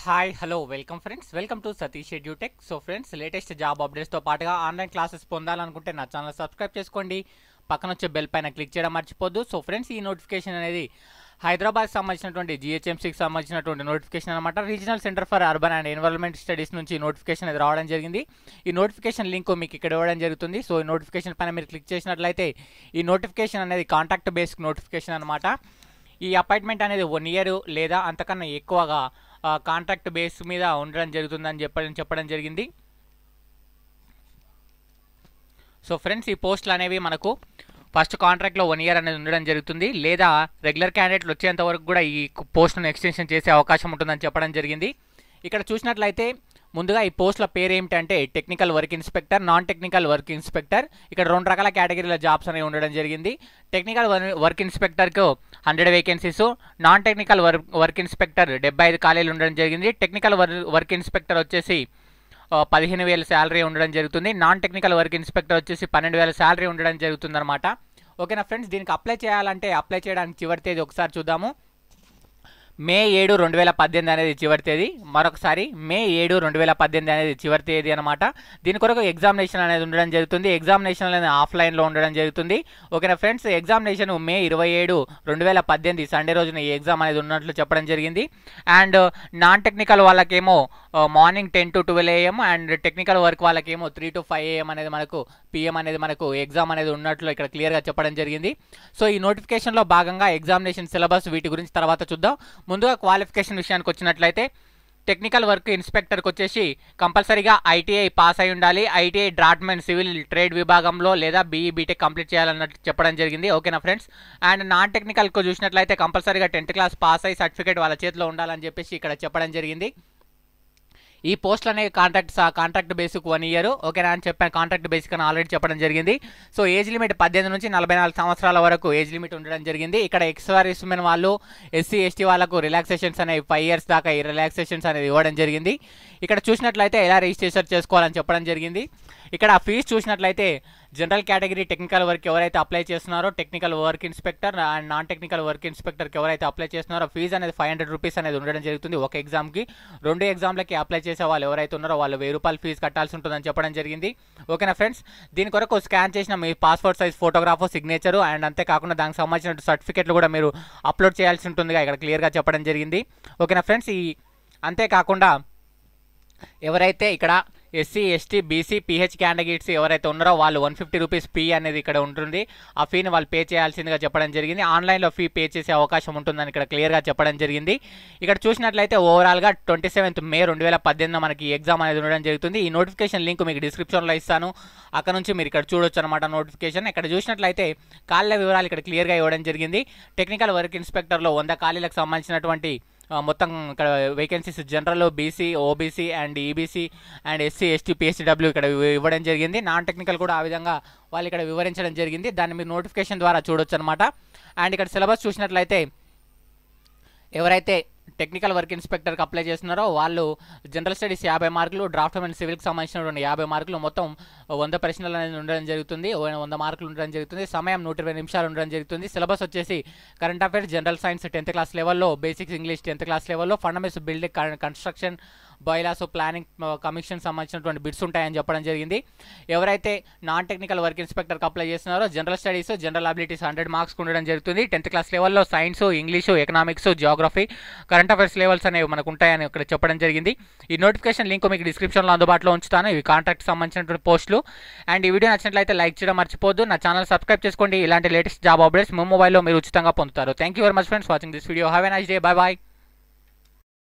hi hello welcome friends welcome to Satish edutech so friends latest job అప్డేట్స్తో పాటుగా online classes పొందాలనుకుంటే నా channel subscribe చేసుకోండి పక్కన వచ్చే బెల్ పైన క్లిక్ చేయడం మర్చిపోద్దు సో ఫ్రెండ్స్ ఈ నోటిఫికేషన్ అనేది హైదరాబాద్ సంబంధించినటువంటి జిహెచ్ఎంసీకి సంబంధించినటువంటి నోటిఫికేషన్ అనమాట regional centre for urban and environment studies నుంచి నోటిఫికేషన్ అనేది రావడం జరిగింది ఈ నోటిఫికేషన్ లింక్ మీకు ఇక్కడ ఇవ్వడం జరుగుతుంది సో ఈ నోటిఫికేషన్ పైన మీరు క్లిక్ చేసినట్లయితే ఈ నోటిఫికేషన్ అనేది కాంటాక్ట్ బేస్డ్ నోటిఫికేషన్ అనమాట ఈ అపాయింట్మెంట్ అనేది వన్ ఇయర్ లేదా అంతకన్నా ఎక్కువగా కాంట్రాక్ట్ బేస్ మీద ఉండడం జరుగుతుందని చెప్పడం చెప్పడం జరిగింది సో ఫ్రెండ్స్ ఈ పోస్టులు అనేవి మనకు ఫస్ట్ కాంట్రాక్ట్లో వన్ ఇయర్ అనేది ఉండడం జరుగుతుంది లేదా రెగ్యులర్ క్యాండిడేట్లు వచ్చేంత వరకు కూడా ఈ పోస్ట్ను ఎక్స్టెన్షన్ చేసే అవకాశం ఉంటుందని చెప్పడం జరిగింది ఇక్కడ చూసినట్లయితే ముందుగా ఈ పోస్టుల పేరు ఏమిటంటే technical work inspector non technical work inspector ఇక్కడ రెండు రకాల కేటగిరీల జాబ్స్ అనేవి ఉండడం జరిగింది టెక్నికల్ వర్క్ ఇన్స్పెక్టర్కు hundred vacancies non technical work work inspector డెబ్బై ఐదు ఖాళీలు ఉండడం జరిగింది టెక్నికల్ వర్క్ ఇన్స్పెక్టర్ వచ్చేసి ఆ, పదిహేను వేల శాలరీ ఉండడం జరుగుతుంది నాన్ టెక్నికల్ వర్క్ ఇన్స్పెక్టర్ వచ్చేసి పన్నెండు వేల శాలరీ ఉండడం జరుగుతుంది అనమాట ఓకేనా ఫ్రెండ్స్ దీనికి అప్లై చేయాలంటే అప్లై చేయడానికి చివరి తేదీ ఒకసారి చూద్దాము మే ఏడు రెండు వేల పద్దెనిమిది అనేది చివరి తేదీ మరొకసారి మే ఏడు రెండు వేల పద్దెనిమిది అనేది చివరి తేదీ అనమాట దీని కొరకు ఎగ్జామినేషన్ అనేది ఉండడం జరుగుతుంది ఎగ్జామినేషన్ అనేది ఆఫ్లైన్లో ఉండడం జరుగుతుంది ఓకేనా ఫ్రెండ్స్ ఎగ్జామినేషన్ మే ఇరవై ఏడు రెండు వేల పద్దెనిమిది సండే రోజున ఈ ఎగ్జామ్ అనేది ఉన్నట్లు చెప్పడం జరిగింది అండ్ నాన్ టెక్నికల్ వాళ్ళకేమో morning ten to twelve AM and technical work వాళ్ళకేమో త్రీ టు ఫైవ్ ఏఎం అనేది మనకు పిఎం అనేది మనకు ఎగ్జామ్ అనేది ఉన్నట్లు ఇక్కడ క్లియర్గా చెప్పడం జరిగింది సో ఈ నోటిఫికేషన్లో భాగంగా ఎగ్జామినేషన్ సిలబస్ వీటి గురించి తర్వాత చూద్దాం ముందుగా క్వాలిఫికేషన్ విషయానికి వచ్చినట్లయితే టెక్నికల్ వర్క్ ఇన్స్పెక్టర్కి వచ్చేసి కంపల్సరీగా ఐటీఐ పాస్ అయి ఉండాలి ఐటీఐ డ్రాట్మెన్ సివిల్ ట్రేడ్ విభాగంలో లేదా బీఈ బీటెక్ కంప్లీట్ చేయాలన్నట్టు చెప్పడం జరిగింది ఓకేనా ఫ్రెండ్స్ అండ్ నాన్ టెక్నికల్కు చూసినట్లయితే కంపల్సరీగా టెన్త్ క్లాస్ పాస్ అయ్యి సర్టిఫికేట్ వాళ్ళ చేతిలో ఉండాలని చెప్పేసి ఇక్కడ చెప్పడం జరిగింది ఈ పోస్టులు అనేవి contract contract basic one year ఓకేనా అని చెప్పాను కాంట్రాక్ట్ బేసిక్ అని ఆల్రెడీ చెప్పడం జరిగింది సో ఏజ్ లిమిట్ పద్దెనిమిది నుంచి నలభై నాలుగు సంవత్సరాల వరకు ఏజ్ లిమిట్ ఉండడం జరిగింది ఇక్కడ ఎక్స్ సర్వీస్ మెన్ వాళ్ళు ఎస్సీ ఎస్టీ వాళ్ళకు రిలాక్సేషన్స్ అనేవి ఫైవ్ ఇయర్స్ దాకా ఈ రిలాక్సేషన్స్ అనేది ఇవ్వడం జరిగింది ఇక్కడ చూసినట్లయితే ఎలా రిజిస్ట్రేషన్ చేసుకోవాలని చెప్పడం జరిగింది ఇక్కడ ఫీజు చూసినట్లయితే జనరల్ కేటగిరీ టెక్నికల్ వర్క్ ఎవరైతే అప్లై చేస్తున్నారో technical work inspector and non technical work ఇన్స్పెక్టర్కి ఎవరైతే అప్లై చేస్తున్నారో ఫీజు అనేది ఫైవ్ హండ్రెడ్ రూపీస్ అనేది ఉండడం జరుగుతుంది ఒక ఎగ్జామ్కి రెండు ఎగ్జామ్లకి అప్లై చేసే వాళ్ళు ఎవరైతే ఉన్నారో వాళ్ళు వెయ్యి రూపాయలు ఫీజు కట్టాల్సి ఉంటుందని చెప్పడం జరిగింది ఓకేనా ఫ్రెండ్స్ దీని కొరకు స్కాన్ చేసిన మీ passport size photograph signature and అంతేకాకుండా దానికి సంబంధించిన సర్టిఫికెట్లు కూడా మీరు అప్లోడ్ చేయాల్సి ఉంటుందిగా ఇక్కడ క్లియర్గా చెప్పడం జరిగింది ఓకేనా ఫ్రెండ్స్ ఈ అంతేకాకుండా ఎవరైతే ఇక్కడ SC ST BC PH candidates ఎవరైతే ఉన్నారో వాళ్ళు వన్ ఫిఫ్టీ రూపీస్ ఫీ అనేది ఇక్కడ ఉంటుంది ఆ ఫీని వాళ్ళు పే చేయాల్సిందిగా చెప్పడం జరిగింది ఆన్లైన్లో ఫీ పే చేసే అవకాశం ఉంటుందని ఇక్కడ క్లియర్గా చెప్పడం జరిగింది ఇక్కడ చూసినట్లయితే ఓవరాల్గా ట్వంటీ సెవెంత్ మే రెండు వేల పద్దెనిమిది మనకి ఎగ్జామ్ అనేది ఉండడం జరుగుతుంది ఈ నోటిఫికేషన్ లింక్ మీకు డిస్క్రిప్షన్లో ఇస్తాను అక్కడ నుంచి మీరు ఇక్కడ చూడొచ్చు అనమాట నోటిఫికేషన్ ఇక్కడ చూసినట్లయితే ఖాళీల వివరాలు ఇక్కడ క్లియర్గా ఇవ్వడం జరిగింది టెక్నికల్ వర్క్ ఇన్స్పెక్టర్లో వంద ఖాళీలకు సంబంధించినటువంటి ఆ, మొత్తం ఇక్కడ vacancies general BC OBC and EBC and SC ST PHW ఇక్కడ ఇవ్వ- ఇవ్వడం జరిగింది నాన్ టెక్నికల్ కూడా ఆ విధంగా వాళ్ళు ఇక్కడ వివరించడం జరిగింది దాన్ని మీరు నోటిఫికేషన్ ద్వారా చూడొచ్చు అనమాట అండ్ ఇక్కడ సిలబస్ చూసినట్లయితే ఎవరైతే టెక్నికల్ వర్క్ ఇన్స్పెక్టర్కి అప్లై చేస్తున్నారో వాళ్ళు జనరల్ స్టడీస్ యాభై మార్కులు డ్రాఫ్ట్ మెన్ సివిల్కి సంబంధించినటువంటి యాభై మార్కులు మొత్తం వంద ప్రశ్నలు అనేది ఉండడం జరుగుతుంది ఓ- వంద మార్కులు ఉండడం జరుగుతుంది సమయం నూట ఇరవై నిమిషాలు ఉండడం జరుగుతుంది సిలబస్ వచ్చేసి current affairs general science tenth class లెవెల్లో బేసిక్స్ ఇంగ్లీష్ టెన్త్ క్లాస్ లెవెల్లో fundamentals building construction bylaws planning commission సంబంధించినటువంటి బిట్స్ ఉంటాయని చెప్పడం జరిగింది ఎవరైతే నాన్ టెక్నికల్ వర్క్ ఇన్స్పెక్టర్కి అప్లై చేస్తున్నారో general studies general abilities hundred marks ఉండడం జరుగుతుంది టెన్త్ క్లాస్ లెవెల్లో science English economics geography current affairs levels అనేవి మనకు ఉంటాయని ఇక్కడ చెప్పడం జరిగింది ఈ నోటిఫికేషన్ లింక్ మీకు డిస్క్రిప్షన్లో అందుబాటులో ఉంచుతాను ఇవి కాంటాక్ట్ సంబంధించినటువంటి పోస్టులు అండ్ ఈ వీడియో నచ్చినట్లయితే లైక్ చేయడం మర్చిపోద్దు నా ఛానల్ సబ్స్క్రైబ్ చేసుకోండి ఇలాంటి లేటెస్ట్ జాబ్ అప్డేట్స్ మీ మొబైల్లో మీరు ఉచితంగా పొందుతారు thank you very much friends watching this video have a nice day bye bye